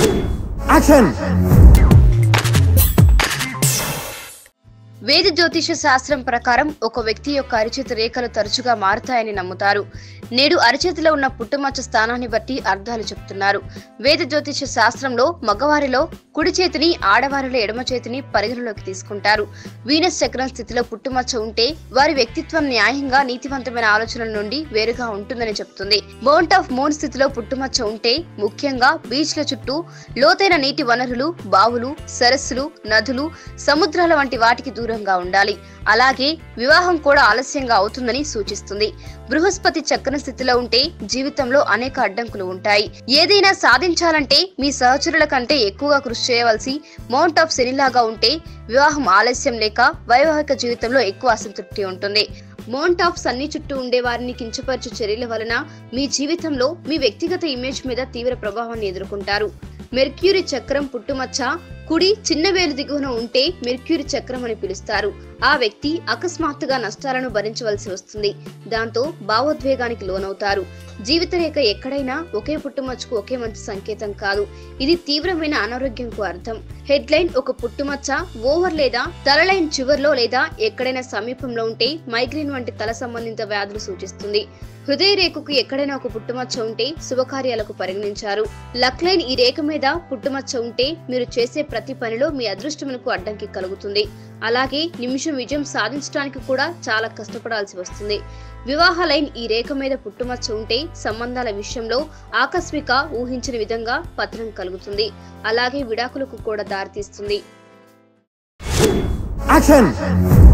action వేద జ్యోతిష శాస్త్రం ప్రకారం ఒక వ్యక్తి యొక్క అరిచేతి రేఖలు తరచుగా మారుతాయని నమ్ముతారు నేడు అరిచేతిలో ఉన్న పుట్టుమచ్చ స్థానాన్ని బట్టి అర్థాలు చెప్తున్నారు వేద జ్యోతిష శాస్త్రంలో మగవారిలో కుడి చేతిని ఆడవారిలో ఎడమ చేతిని పరిగణలోకి తీసుకుంటారు వీనస్ చక్రం స్థితిలో పుట్టుమచ్చ ఉంటే వారి వ్యక్తిత్వం న్యాయంగా నీతివంతమైన ఆలోచనల నుండి వేరుగా ఉంటుందని చెప్తుంది మౌంట్ ఆఫ్ మూన్ స్థితిలో పుట్టుమచ్చ ఉంటే ముఖ్యంగా బీచ్ల చుట్టూ లోతైన నీటి వనరులు బావులు సరస్సులు నదులు సముద్రాల వంటి వాటికి దూరంగా ఉండాలి అలాగే వివాహం కూడా ఆలస్యంగా అవుతుందని సూచిస్తుంది బృహస్పతి చక్ర స్థితిలో ఉంటే జీవితంలో అనేక అడ్డంకులు ఉంటాయి ఏదైనా సాధించాలంటే మీ సహచరుల కంటే ఎక్కువగా కృషి చేయవలసి మౌంట్ ఆఫ్ శనిలాగా ఉంటే వివాహం ఆలస్యం లేక వైవాహిక జీవితంలో ఎక్కువ అసంతృప్తి ఉంటుంది మౌంట్ ఆఫ్ సన్ని చుట్టూ ఉండే వారిని కించపరచు చర్యల వలన మీ జీవితంలో మీ వ్యక్తిగత ఇమేజ్ మీద తీవ్ర ప్రభావాన్ని ఎదుర్కొంటారు మెర్క్యూరీ చక్రం పుట్టుమచ్చ కుడి చిన్న వేలు దిగువన ఉంటే మెర్క్యూరీ చక్రం అని పిలుస్తారు ఆ వ్యక్తి అకస్మాత్తుగా నష్టాలను భరించవలసి వస్తుంది దాంతో భావోద్వేగానికి లోనవుతారు జీవిత రేఖ ఎక్కడైనా ఒకే పుట్టుమచ్చకు ఒకే మంచి సంకేతం కాదు ఇది తీవ్రమైన అనారోగ్యంకు అర్థం హెడ్ లైన్ ఒక పుట్టుమచ్చ ఓవర్ లేదా తల లైన్ చివర్లో లేదా ఎక్కడైనా సమీపంలో ఉంటే మైగ్రేన్ వంటి తల సంబంధిత వ్యాధులు సూచిస్తుంది హృదయ రేఖకు ఎక్కడైనా ఒక పుట్టుమచ్చ ఉంటే శుభకార్యాలకు పరిగణించారు లక్ లైన్ ఈ రేఖ మీద పుట్టుమచ్చ ఉంటే మీరు చేసే ప్రతి పనిలో మీ అదృష్టమునకు అడ్డంకి కలుగుతుంది అలాగే నిమిషం విజయం సాధించడానికి కూడా చాలా కష్టపడాల్సి వస్తుంది వివాహ లైన్ ఈ రేఖ మీద పుట్టుమచ్చ ఉంటే సంబంధాల విషయంలో ఆకస్మిక ఊహించిన విధంగా పతనం కలుగుతుంది అలాగే విడాకులకు కూడా దారితీస్తుంది యాక్షన్